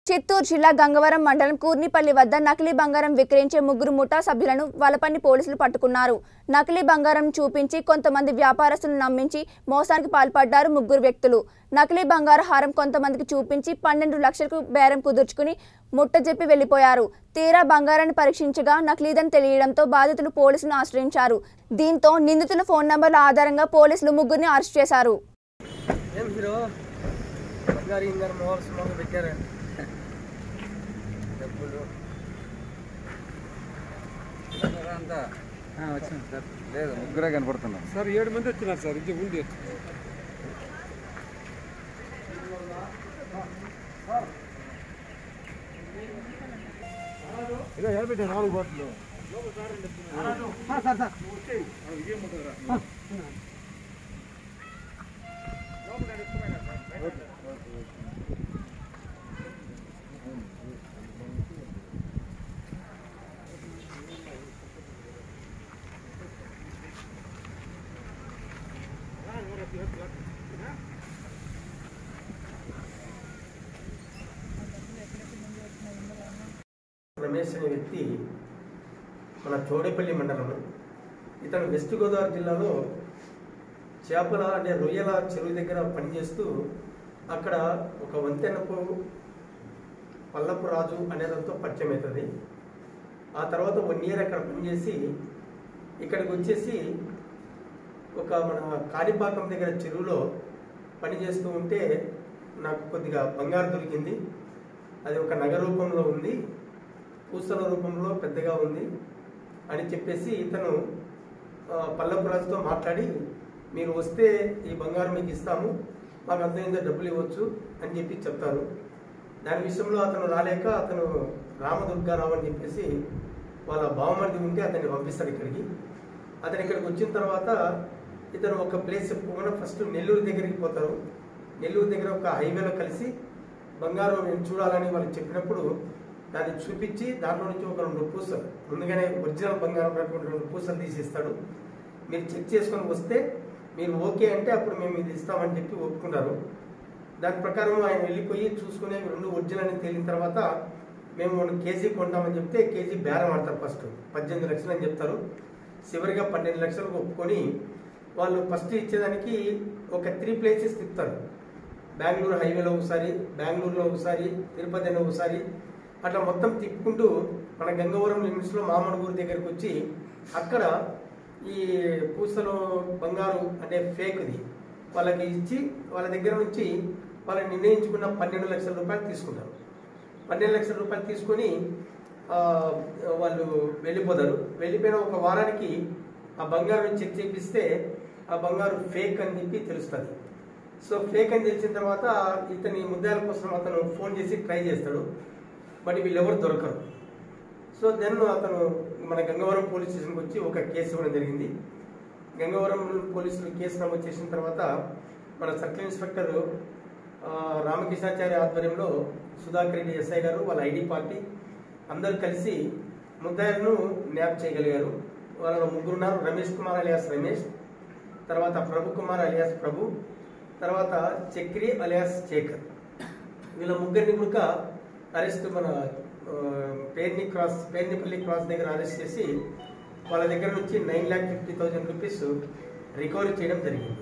చిత్తూరు జిల్లా గంగవరం మండలం కూర్నిపల్లి వద్ద నకిలీ బంగారం విక్రయించే ముగ్గురు ముఠా సభ్యులను వలపన్ని పోలీసులు పట్టుకున్నారు నకిలీ బంగారం చూపించి కొంతమంది వ్యాపారస్తులను నమ్మించి మోసానికి పాల్పడ్డారు ముగ్గురు వ్యక్తులు నకిలీ బంగారు హారం కొంతమందికి చూపించి పన్నెండు లక్షలకు బేరం కుదుర్చుకుని ముట్టజెప్పి వెళ్లిపోయారు తీరా బంగారాన్ని పరీక్షించగా నకిలీదని తెలియడంతో బాధితులు పోలీసులను ఆశ్రయించారు దీంతో నిందితుల ఫోన్ నంబర్ల ఆధారంగా పోలీసులు ముగ్గురిని అరెస్ట్ చేశారు ఏం హీరో బంగారు ఇంగారు మోహల్స్ మొదలు పెట్టారు డబ్బులు అంతా వచ్చింది సార్ లేదు ముగ్గురే కనపడుతున్నాం సార్ ఏడు మంది వచ్చినారు సార్ ఇది ఉంది ఇదో ఎడబెట్టే నాలుగు బాటిల్ సార్ సార్ రమేష్ అనే వ్యక్తి మన చోడేపల్లి మండలం ఇతను వెస్ట్ గోదావరి జిల్లాలో చేపల అంటే రొయ్యల చెరువు దగ్గర పనిచేస్తూ అక్కడ ఒక వంతెనపు పల్లపు రాజు అనేదంతో పరిచయం అవుతుంది ఆ తర్వాత వన్ ఇయర్ అక్కడ పనిచేసి ఇక్కడికి వచ్చేసి ఒక మన కాణిపాకం దగ్గర చెరువులో పనిచేస్తూ ఉంటే నాకు కొద్దిగా బంగారు దొరికింది అది ఒక నగ రూపంలో ఉంది పూసల రూపంలో పెద్దగా ఉంది అని చెప్పేసి ఇతను ఆ, పల్లపు రాజుతో మాట్లాడి మీరు వస్తే ఈ బంగారం మీకు ఇస్తాము మాకు అంతైందో డబ్బులు ఇవ్వచ్చు అని చెప్పి చెప్తారు దాని విషయంలో అతను రాలేక అతను రామదుర్గారావు అని చెప్పేసి వాళ్ళ బావమరిది ఉంటే అతన్ని పంపిస్తాడు ఇక్కడికి అతను ఇక్కడికి వచ్చిన తర్వాత ఇతను ఒక ప్లేస్ చెప్పుకోకుండా ఫస్ట్ నెల్లూరు దగ్గరికి పోతారు నెల్లూరు దగ్గర ఒక హైవేలో కలిసి బంగారం నేను చూడాలని వాళ్ళకి చెప్పినప్పుడు దాన్ని చూపించి దాంట్లో నుంచి ఒక రెండు పూసలు ముందుగానే ఒరిజినల్ బంగారం ఉన్నటువంటి రెండు పూసలు తీసిస్తాడు మీరు చెక్ చేసుకొని వస్తే మీరు ఓకే అంటే అప్పుడు మేము ఇది ఇస్తామని చెప్పి ఒప్పుకున్నారు దాని ప్రకారం ఆయన వెళ్ళిపోయి చూసుకుని అవి రెండు ఒరిజినల్ అని తేలిన తర్వాత మేము రెండు కేజీ కొంటామని చెప్తే కేజీ బేరం ఆడతారు ఫస్ట్ పద్దెనిమిది లక్షలు అని చెప్తారు చివరిగా పన్నెండు లక్షలకు ఒప్పుకొని వాళ్ళు ఫస్ట్ ఇచ్చేదానికి ఒక త్రీ ప్లేసెస్ తిప్పుతారు బెంగళూరు హైవేలో ఒకసారి బెంగళూరులో ఒకసారి తిరుపతిలో ఒకసారి అట్లా మొత్తం తిప్పుకుంటూ మన గంగవరం లిమిట్స్లో మామడుగురు దగ్గరికి వచ్చి అక్కడ ఈ పూసలు బంగారు అంటే ఫేక్ది వాళ్ళకి ఇచ్చి వాళ్ళ దగ్గర నుంచి వాళ్ళు నిర్ణయించుకున్న పన్నెండు లక్షల రూపాయలు తీసుకుంటారు పన్నెండు లక్షల రూపాయలు తీసుకొని ఆ, వాళ్ళు వెళ్ళిపోతారు వెళ్ళిపోయిన ఒక వారానికి ఆ బంగారం చెక్ చేపిస్తే ఆ బంగారు ఫేక్ అని చెప్పి తెలుస్తుంది సో ఫేక్ అని తెలిసిన తర్వాత ఇతని ముద్దాల కోసం అతను ఫోన్ చేసి ట్రై చేస్తాడు బట్ వీళ్ళెవరు దొరకరు సో దెన్ అతను మన గంగవరం పోలీస్ స్టేషన్కి వచ్చి ఒక కేసు ఇవ్వడం జరిగింది గంగవరం పోలీసులు కేసు నమోదు చేసిన తర్వాత మన సర్కిల్ ఇన్స్పెక్టర్ ఆ, రామకృష్ణాచారి ఆధ్వర్యంలో సుధాకర్ రెడ్డి ఎస్ఐ గారు వాళ్ళ ఐడి పార్టీ అందరూ కలిసి ముద్దాయిలను న్యాప్ చేయగలిగారు వాళ్ళలో ముగ్గురు ఉన్నారు రమేష్ కుమార్ అలియాస్ రమేష్ తర్వాత ప్రభు కుమార్ అలియాస్ ప్రభు తర్వాత చక్రి అలియాస్ శేఖర్ వీళ్ళ ముగ్గురిని కూడా అరెస్ట్ మన ఆ, పేర్ని క్రాస్ పేర్నిపల్లి క్రాస్ దగ్గర అరెస్ట్ చేసి వాళ్ళ దగ్గర నుంచి nine lakh fifty thousand rupees recovery చేయడం జరిగింది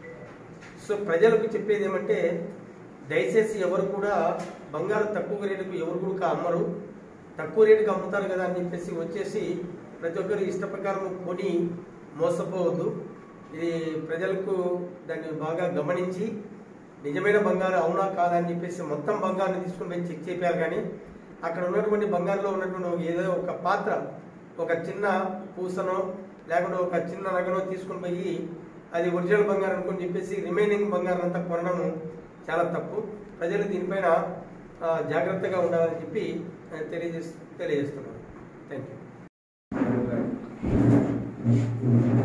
సో ప్రజలకు చెప్పేది ఏమంటే దయచేసి ఎవరు కూడా బంగారం తక్కువ రేటుకు ఎవరు కూడా అమ్మరు తక్కువ రేటుకి అమ్ముతారు కదా అని చెప్పేసి వచ్చేసి ప్రతి ఒక్కరు ఇష్ట ప్రకారం కొని మోసపోవద్దు ఇది ప్రజలకు దాన్ని బాగా గమనించి నిజమైన బంగారం అవునా కాదా అని చెప్పేసి మొత్తం బంగారం తీసుకుని పోయి చెక్ చేయాలి కానీ అక్కడ ఉన్నటువంటి బంగారంలో ఉన్నటువంటి ఒక ఏదో ఒక పాత్ర ఒక చిన్న పూసనో లేకుంటే ఒక చిన్న నగనో తీసుకుని పోయి అది ఒరిజినల్ బంగారం అనుకుని చెప్పేసి రిమైనింగ్ బంగారం అంతా కొనడం చాలా తప్పు ప్రజలు దీనిపైన ఆ, జాగ్రత్తగా ఉండాలని చెప్పి ఆ, తెలియజేస్ తెలియజేస్తున్నాను థ్యాంక్ యూ